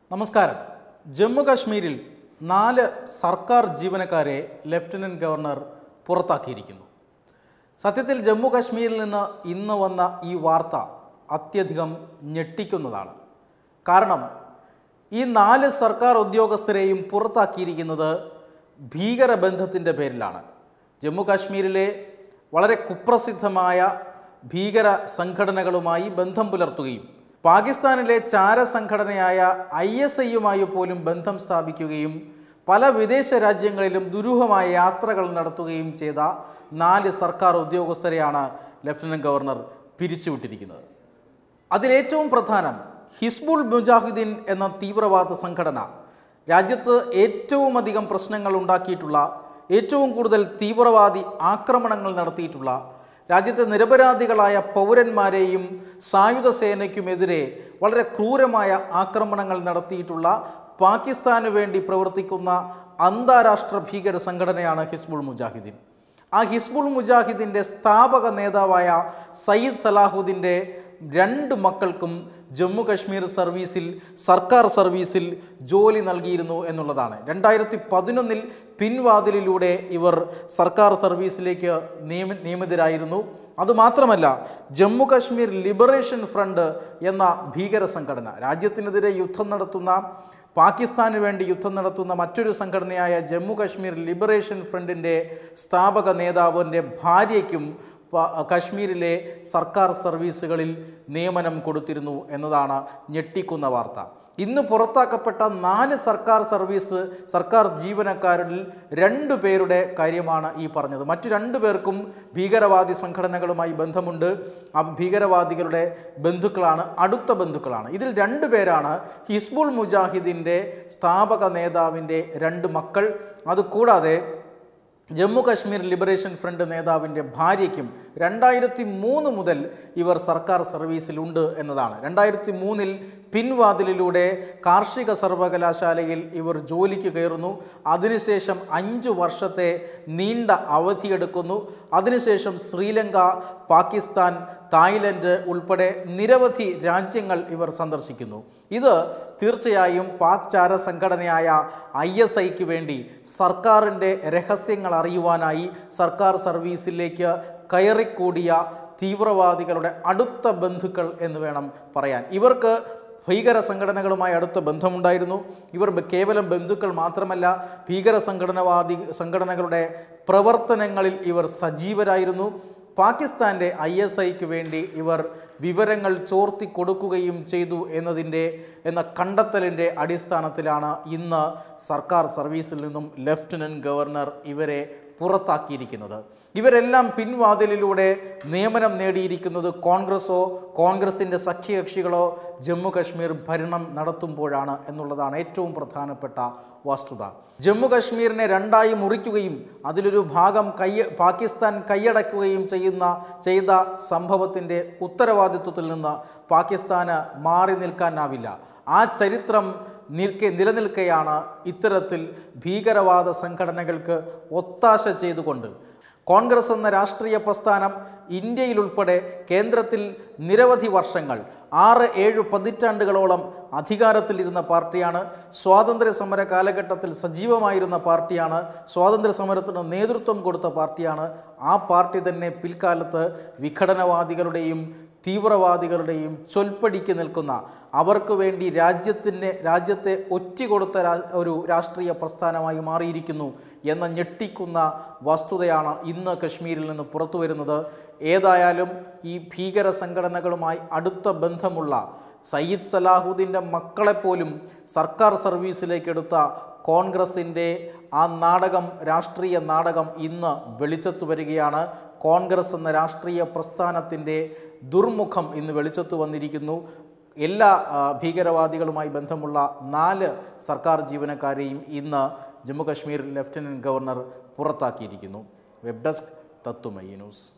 നമസ്കാരം ജമ്മു കാശ്മീരിൽ നാല് സർക്കാർ ജീവനക്കാരെ ലഫ്റ്റനന്റ് ഗവർണർ പുറത്താക്കിയിരിക്കുന്നു സത്യത്തിൽ ജമ്മു കാശ്മീരിൽ നിന്ന് ഇന്ന് വന്ന ഈ വാർത്ത അത്യധികം ഞെട്ടിക്കുന്നതാണ് കാരണം ഈ നാല് സർക്കാർ ഉദ്യോഗസ്ഥരെയും പുറത്താക്കിയിരിക്കുന്നത് ഭീകരബന്ധത്തിൻ്റെ പേരിലാണ് ജമ്മു കാശ്മീരിലെ വളരെ കുപ്രസിദ്ധമായ ഭീകര സംഘടനകളുമായി ബന്ധം പുലർത്തുകയും പാകിസ്ഥാനിലെ ചാര സംഘടനയായ ഐ എസ് ഐയുമായി പോലും ബന്ധം സ്ഥാപിക്കുകയും പല വിദേശ രാജ്യങ്ങളിലും ദുരൂഹമായ യാത്രകൾ നടത്തുകയും ചെയ്ത നാല് സർക്കാർ ഉദ്യോഗസ്ഥരെയാണ് ലഫ്റ്റനന്റ് ഗവർണർ പിരിച്ചുവിട്ടിരിക്കുന്നത് അതിലേറ്റവും പ്രധാനം ഹിസ്ബുൾ മുജാഹിദ്ദീൻ എന്ന തീവ്രവാദ സംഘടന രാജ്യത്ത് ഏറ്റവും അധികം പ്രശ്നങ്ങൾ ഉണ്ടാക്കിയിട്ടുള്ള ഏറ്റവും കൂടുതൽ തീവ്രവാദി ആക്രമണങ്ങൾ നടത്തിയിട്ടുള്ള രാജ്യത്തെ നിരപരാധികളായ പൗരന്മാരെയും സായുധ സേനയ്ക്കുമെതിരെ വളരെ ക്രൂരമായ ആക്രമണങ്ങൾ നടത്തിയിട്ടുള്ള പാകിസ്ഥാന് വേണ്ടി പ്രവർത്തിക്കുന്ന അന്താരാഷ്ട്ര ഭീകര സംഘടനയാണ് ഹിസ്ബുൾ മുജാഹിദ്ദീൻ ആ ഹിസ്ബുൾ മുജാഹിദിൻ്റെ സ്ഥാപക നേതാവായ സയ്യിദ് സലാഹുദ്ദീൻ്റെ രണ്ട് മക്കൾക്കും ജമ്മു കശ്മീർ സർവീസിൽ സർക്കാർ സർവീസിൽ ജോലി നൽകിയിരുന്നു എന്നുള്ളതാണ് രണ്ടായിരത്തി പതിനൊന്നിൽ പിൻവാതിലിലൂടെ ഇവർ സർക്കാർ സർവീസിലേക്ക് നിയമ നിയമിതരായിരുന്നു അതുമാത്രമല്ല ജമ്മു കാശ്മീർ ലിബറേഷൻ ഫ്രണ്ട് എന്ന ഭീകര സംഘടന രാജ്യത്തിനെതിരെ യുദ്ധം നടത്തുന്ന പാകിസ്ഥാന് വേണ്ടി യുദ്ധം നടത്തുന്ന മറ്റൊരു സംഘടനയായ ജമ്മു കാശ്മീർ ലിബറേഷൻ ഫ്രണ്ടിൻ്റെ സ്ഥാപക നേതാവിൻ്റെ ഭാര്യയ്ക്കും പ- കശ്മീരിലെ സർക്കാർ സർവീസുകളിൽ നിയമനം കൊടുത്തിരുന്നു എന്നതാണ് ഞെട്ടിക്കുന്ന വാർത്ത ഇന്ന് പുറത്താക്കപ്പെട്ട നാല് സർക്കാർ സർവീസ് സർക്കാർ ജീവനക്കാരിൽ രണ്ടു പേരുടെ കാര്യമാണ് ഈ പറഞ്ഞത് മറ്റു രണ്ടു പേർക്കും ഭീകരവാദി സംഘടനകളുമായി ബന്ധമുണ്ട് ആ ഭീകരവാദികളുടെ ബന്ധുക്കളാണ് അടുത്ത ബന്ധുക്കളാണ് ഇതിൽ രണ്ടു പേരാണ് ഹിസ്ബുൾ മുജാഹിദിൻ്റെ സ്ഥാപക നേതാവിൻ്റെ രണ്ട് മക്കൾ അതുകൂടാതെ ജമ്മു കാശ്മീർ ലിബറേഷൻ ഫ്രണ്ട് നേതാവിൻ്റെ ഭാര്യയ്ക്കും രണ്ടായിരത്തി മൂന്ന് മുതൽ ഇവർ സർക്കാർ സർവീസിലുണ്ട് എന്നതാണ് രണ്ടായിരത്തി മൂന്നിൽ പിൻവാതിലിലൂടെ കാർഷിക സർവകലാശാലയിൽ ഇവർ ജോലിക്ക് കയറുന്നു അതിനുശേഷം അഞ്ച് വർഷത്തെ നീണ്ട അവധിയെടുക്കുന്നു അതിനുശേഷം ശ്രീലങ്ക പാകിസ്ഥാൻ തായ്ലൻഡ് ഉൾപ്പെടെ നിരവധി രാജ്യങ്ങൾ ഇവർ സന്ദർശിക്കുന്നു ഇത് തീർച്ചയായും പാക് ചാര സംഘടനയായ ഐ എസ് ഐക്ക് വേണ്ടി സർക്കാരിൻ്റെ രഹസ്യങ്ങൾ അറിയുവാനായി സർക്കാർ സർവീസിലേക്ക് കയറിക്കൂടിയ തീവ്രവാദികളുടെ അടുത്ത ബന്ധുക്കൾ എന്ന് വേണം പറയാൻ ഇവർക്ക് ഭീകര സംഘടനകളുമായി അടുത്ത ബന്ധമുണ്ടായിരുന്നു ഇവർ ബ- കേവലം ബന്ധുക്കൾ മാത്രമല്ല ഭീകര സംഘടനവാദി സംഘടനകളുടെ പ്രവർത്തനങ്ങളിൽ ഇവർ സജീവരായിരുന്നു പാകിസ്ഥാൻ്റെ ഐ എസ് ഐക്ക് വേണ്ടി ഇവർ വിവരങ്ങൾ ചോർത്തി കൊടുക്കുകയും ചെയ്തു എന്നതിൻ്റെ എന്ന കണ്ടെത്തലിൻ്റെ അടിസ്ഥാനത്തിലാണ് ഇന്ന് സർക്കാർ സർവീസിൽ നിന്നും ലഫ്റ്റനൻറ്റ് ഗവർണർ ഇവരെ പുറത്താക്കിയിരിക്കുന്നത് ഇവരെല്ലാം പിൻവാതിലിലൂടെ നിയമനം നേടിയിരിക്കുന്നത് കോൺഗ്രസോ കോൺഗ്രസിൻ്റെ സഖ്യകക്ഷികളോ ജമ്മു കശ്മീർ ഭരണം നടത്തുമ്പോഴാണ് എന്നുള്ളതാണ് ഏറ്റവും പ്രധാനപ്പെട്ട വസ്തുത ജമ്മു കശ്മീരിനെ രണ്ടായി മുറിക്കുകയും അതിലൊരു ഭാഗം കയ്യ പാകിസ്ഥാൻ കൈയടക്കുകയും ചെയ്യുന്ന ചെയ്ത സംഭവത്തിൻ്റെ ഉത്തരവാദിത്വത്തിൽ നിന്ന് പാകിസ്ഥാന് മാറി നിൽക്കാനാവില്ല ആ ചരിത്രം നിൽക്കെ നിലനിൽക്കെയാണ് ഇത്തരത്തിൽ ഭീകരവാദ സംഘടനകൾക്ക് ഒത്താശ ചെയ്തുകൊണ്ട് കോൺഗ്രസ് എന്ന രാഷ്ട്രീയ പ്രസ്ഥാനം ഇന്ത്യയിലുൾപ്പെടെ കേന്ദ്രത്തിൽ നിരവധി വർഷങ്ങൾ ആറ് ഏഴ് പതിറ്റാണ്ടുകളോളം അധികാരത്തിലിരുന്ന പാർട്ടിയാണ് സ്വാതന്ത്ര്യ സമര കാലഘട്ടത്തിൽ സജീവമായിരുന്ന പാർട്ടിയാണ് സ്വാതന്ത്ര്യ സമരത്തിന് നേതൃത്വം കൊടുത്ത പാർട്ടിയാണ് ആ പാർട്ടി തന്നെ പിൽക്കാലത്ത് വിഘടനവാദികളുടെയും തീവ്രവാദികളുടെയും ചൊൽപ്പടിക്ക് നിൽക്കുന്ന അവർക്ക് വേണ്ടി രാജ്യത്തിൻ്റെ രാജ്യത്തെ ഒറ്റുകൊടുത്ത രാ ഒരു രാഷ്ട്രീയ പ്രസ്ഥാനമായി മാറിയിരിക്കുന്നു എന്ന ഞെട്ടിക്കുന്ന വസ്തുതയാണ് ഇന്ന് കശ്മീരിൽ നിന്ന് പുറത്തു വരുന്നത് ഏതായാലും ഈ ഭീകര സംഘടനകളുമായി അടുത്ത ബന്ധമുള്ള സയ്യിദ് സലാഹുദ്ദീൻ്റെ മക്കളെപ്പോലും സർക്കാർ സർവീസിലേക്ക് എടുത്ത കോൺഗ്രസിൻ്റെ ആ നാടകം രാഷ്ട്രീയ നാടകം ഇന്ന് വെളിച്ചത്തു വരികയാണ് കോൺഗ്രസ് എന്ന രാഷ്ട്രീയ പ്രസ്ഥാനത്തിൻ്റെ ദുർമുഖം ഇന്ന് വെളിച്ചത്തു വന്നിരിക്കുന്നു എല്ലാ ആ, ഭീകരവാദികളുമായി ബന്ധമുള്ള നാല് സർക്കാർ ജീവനക്കാരെയും ഇന്ന് ജമ്മു കശ്മീർ ലഫ്റ്റനൻറ്റ് ഗവർണർ പുറത്താക്കിയിരിക്കുന്നു വെബ് ഡെസ്ക് തത്തുമയി ന്യൂസ്